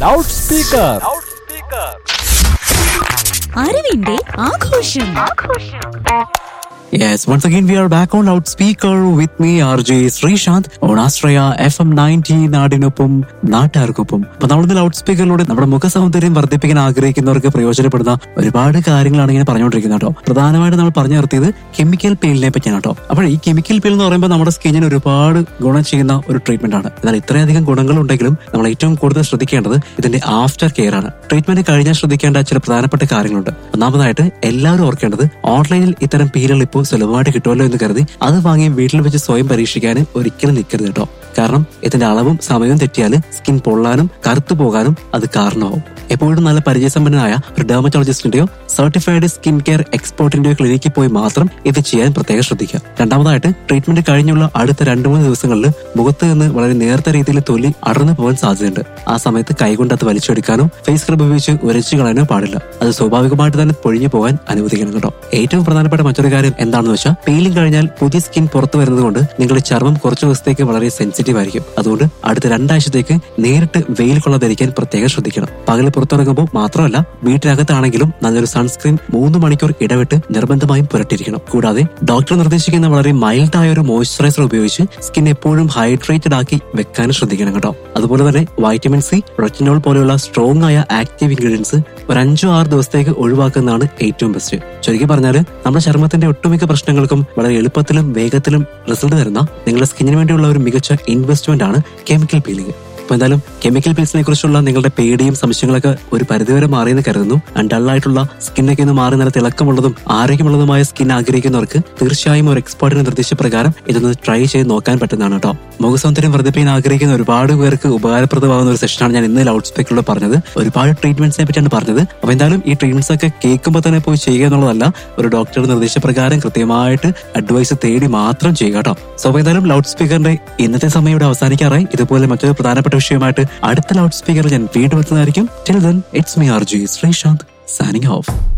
loud speaker അറിവിന്റെ ആഘോഷം Yes, once again we are back on loudspeaker with me RJ Sreesanth on Astraya FM 90 നാടിനൊപ്പം നാട്ടുകാർക്കൊപ്പം അപ്പൊ നമ്മളിന്ന് loud സ്പീക്കറിലൂടെ നമ്മുടെ മുഖ സൗന്ദര്യം വർദ്ധിപ്പിക്കാൻ ആഗ്രഹിക്കുന്നവർക്ക് പ്രയോജനപ്പെടുന്ന ഒരുപാട് കാര്യങ്ങളാണ് ഇങ്ങനെ പറഞ്ഞുകൊണ്ടിരിക്കുന്നത് കേട്ടോ പ്രധാനമായിട്ട് നമ്മൾ പറഞ്ഞു നിർത്തിയത് കെമിക്കൽ പീലിനെ പറ്റിയാണ് കേട്ടോ അപ്പോൾ ഈ കെമിക്കൽ പീൽ എന്ന് പറയുമ്പോൾ നമ്മുടെ സ്കിന്നിന് ഒരുപാട് ഗുണം ചെയ്യുന്ന ഒരു ട്രീറ്റ്മെന്റ് ആണ് എന്നാൽ ഇത്രയധികം ഗുണങ്ങളുണ്ടെങ്കിലും നമ്മൾ ഏറ്റവും കൂടുതൽ ശ്രദ്ധിക്കേണ്ടത് ഇതിന്റെ ആഫ്റ്റർ കെയർ ആണ് ട്രീറ്റ്മെന്റ് കഴിഞ്ഞാൽ ശ്രദ്ധിക്കേണ്ട ചില പ്രധാനപ്പെട്ട കാര്യങ്ങളുണ്ട് ഒന്നാമതായിട്ട് എല്ലാവരും ഓർക്കേണ്ടത് ഓൺലൈനിൽ ഇത്തരം പീലുകൾ ഇപ്പോൾ സുലഭമായിട്ട് കിട്ടുമല്ലോ എന്ന് കരുതി അത് വാങ്ങി വീട്ടിൽ വെച്ച് സ്വയം പരീക്ഷിക്കാൻ ഒരിക്കലും നിൽക്കരുത് കേട്ടോ കാരണം ഇതിന്റെ അളവും സമയവും തെറ്റിയാൽ സ്കിൻ പൊള്ളാനും കറുത്തു പോകാനും അത് കാരണമാവും എപ്പോഴും നല്ല പരിചയസമ്പന്നനായ ഒരു ഡെർമറ്റോളജിസ്റ്റിന്റെയോ സർട്ടിഫൈഡ് സ്കിൻ കെയർ എക്സ്പേർട്ടിന്റെയോ ക്ലിനിക്കിൽ പോയി മാത്രം ഇത് ചെയ്യാൻ പ്രത്യേകം ശ്രദ്ധിക്കുക രണ്ടാമതായിട്ട് ട്രീറ്റ്മെന്റ് കഴിഞ്ഞുള്ള അടുത്ത രണ്ടു മൂന്ന് ദിവസങ്ങളിൽ മുഖത്ത് നിന്ന് വളരെ നേർത്ത രീതിയിൽ തൊലി അടർന്നു പോകാൻ സാധ്യതയുണ്ട് ആ സമയത്ത് കൈകൊണ്ട് അത് വലിച്ചെടുക്കാനോ ഫേസ് സ്ക്രബ് ഉപയോഗിച്ച് ഉരച്ചു കളയാനോ പാടില്ല അത് സ്വാഭാവികമായിട്ട് തന്നെ പൊഴിഞ്ഞു പോകാൻ അനുവദിക്കണം കേട്ടോ ഏറ്റവും പ്രധാനപ്പെട്ട മറ്റൊരു കാര്യം എന്താണെന്ന് വെച്ചാൽ പീലിംഗ് കഴിഞ്ഞാൽ പുതിയ സ്കിൻ പുറത്തു വരുന്നത് കൊണ്ട് നിങ്ങളുടെ ചർമ്മം കുറച്ചു ദിവസത്തേക്ക് വളരെ സെൻസിറ്റീവ് ആയിരിക്കും അതുകൊണ്ട് അടുത്ത രണ്ടാഴ്ചത്തേക്ക് നേരിട്ട് വെയിൽ കൊള്ളാതിരിക്കാൻ പ്രത്യേകം ശ്രദ്ധിക്കണം പകല് പുറത്തിറങ്ങുമ്പോൾ മാത്രമല്ല വീട്ടിനകത്താണെങ്കിലും നല്ലൊരു സൺസ്ക്രീൻ മൂന്ന് മണിക്കൂർ ഇടവിട്ട് നിർബന്ധമായും പുരട്ടിയിരിക്കണം കൂടാതെ ഡോക്ടർ നിർദ്ദേശിക്കുന്ന വളരെ മൈൽഡ് ആയ ഒരു മോയ്സ്ചറൈസർ ഉപയോഗിച്ച് സ്കിൻ എപ്പോഴും ഹൈഡ്രേറ്റഡ് ആക്കി വെക്കാനും ശ്രദ്ധിക്കണം കേട്ടോ അതുപോലെ തന്നെ വൈറ്റമിൻ സി റെറ്റിനോൾ പോലെയുള്ള സ്ട്രോങ് ആയ ആക്റ്റീവ് ഇൻഗ്രീഡിയൻസ് ഒരു അഞ്ചോ ആറ് ദിവസത്തേക്ക് ഒഴിവാക്കുന്നതാണ് ഏറ്റവും ബെസ്റ്റ് ചുരുക്കി പറഞ്ഞാൽ നമ്മുടെ ചർമ്മത്തിന്റെ ഒട്ടുമിക്ക പ്രശ്നങ്ങൾക്കും വളരെ എളുപ്പത്തിലും വേഗത്തിലും റിസൾട്ട് തരുന്ന നിങ്ങളുടെ സ്കിന്നിന് വേണ്ടിയുള്ള ഒരു മികച്ച ഇൻവെസ്റ്റ്മെന്റ് ആണ് കെമിക്കൽ പീലിംഗ് അപ്പൊ എന്തായാലും കെമിക്കൽ പീൽസിനെ കുറിച്ചുള്ള നിങ്ങളുടെ പേടിയും സംശയങ്ങളൊക്കെ ഒരു പരിധിവരെ മാറിയെന്ന് കരുതുന്നു ആൻഡ് ഡള്ളായിട്ടുള്ള സ്കിന്നൊക്കെ ഒന്ന് മാറി നല്ല തിളക്കമുള്ളതും ആരോഗ്യമുള്ളതുമായ സ്കിൻ ആഗ്രഹിക്കുന്നവർക്ക് തീർച്ചയായും ഒരു എക്സ്പേർട്ടിന്റെ നിർദ്ദേശപ്രകാരം ഇതൊന്ന് ട്രൈ ചെയ്ത് നോക്കാൻ പറ്റുന്നതാണ് കേട്ടോ മുഖസൗന്ദര്യം വർദ്ധിപ്പിക്കാൻ ആഗ്രഹിക്കുന്ന ഒരുപാട് പേർക്ക് ഉപകാരപ്രദമാകുന്ന ഒരു സെഷനാണ് ഞാൻ ഇന്ന് ലൗഡ് സ്പീക്കറിലൂടെ പറഞ്ഞത് ഒരുപാട് ട്രീറ്റ്മെന്റ്സിനെ പറ്റിയാണ് പറഞ്ഞത് അപ്പൊ എന്തായാലും ഈ ട്രീറ്റ്മെന്റ്സ് ഒക്കെ കേൾക്കുമ്പോൾ തന്നെ പോയി ചെയ്യുക എന്നുള്ളതല്ല ഒരു ഡോക്ടറുടെ നിർദ്ദേശപ്രകാരം കൃത്യമായിട്ട് അഡ്വൈസ് തേടി മാത്രം ചെയ്യുക കേട്ടോ സോ അപ്പൊ എന്തായാലും ലൗഡ് സ്പീക്കറിന്റെ ഇന്നത്തെ സമയം ഇവിടെ അവസാനിക്കാറായി ഇതുപോലെ മറ്റൊരു പ്രധാനപ്പെട്ട വിഷയമായിട്ട് അടുത്ത ലൗഡ് സ്പീക്കറിൽ ഞാൻ വീണ്ടും എത്തുന്നതായിരിക്കും till then it's me R J Sreesanth signing of